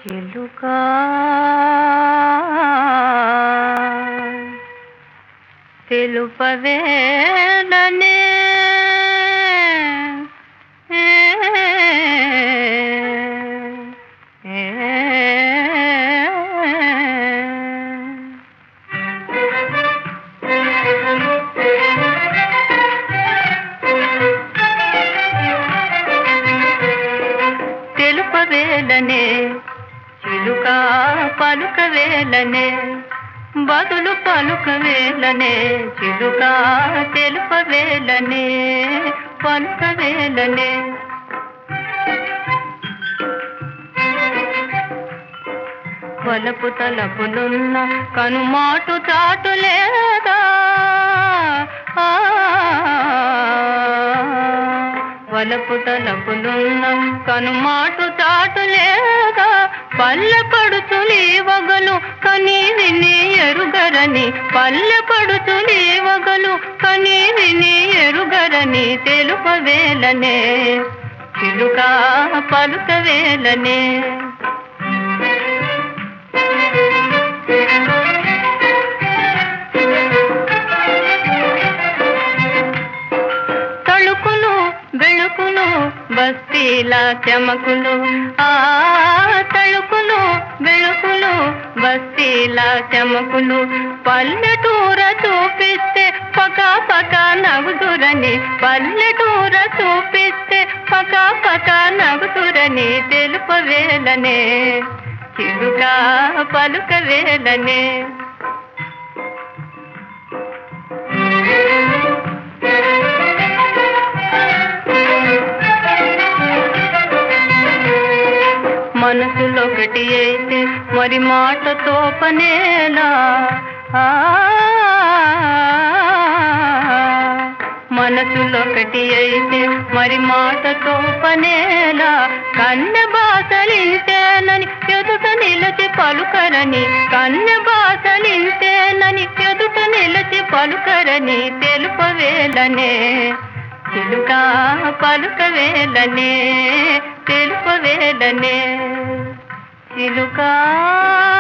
చిలుకా తెలుపవేలనే తెలుపవేలనే చిలుక పలుకవేలనే బదులు పలుకవేలనే చిలుక తెలుపవేలనే పలుకవేలనే వలపు తలపులున్న కనుమాటు చాటు లేదా ఆ, వలపు తలపులున్న కనుమాటు చాటు లేదా పల్లె పడుతులి వగలు కని విని ఎరుగరని పల్లె పడుతులి వగలు కని విని ఎరుగరని తెలుపవేలనే చిలుక పలుకవేలనే తళుకులు బెళుకులు బస్తీల చెమకులు ఆ తళుకులు బెళుకులు బస్తీల చెమకులు పల్లెటూర చూపిస్తే పక పక నవ్వుదురని పల్లెటూర చూపిస్తే పక పక నవ్వుదురని తెలుపవేలనే చిలుక పలుకవేలనే మనసులొకటి అయితే మరి మాటతో పనేలా ఆ, మనసులొకటి అయితే మరి మాటతో పనేలా కన్నె బాసలింతేనని ఎదుట నిలచి పలుకరని కన్నె బాసలింతేనని ఎదుట నిలచి పలుకరని తెలుపవేలనే చిలుక పలుకవేలనే తెలుపవేలనే చిలుకా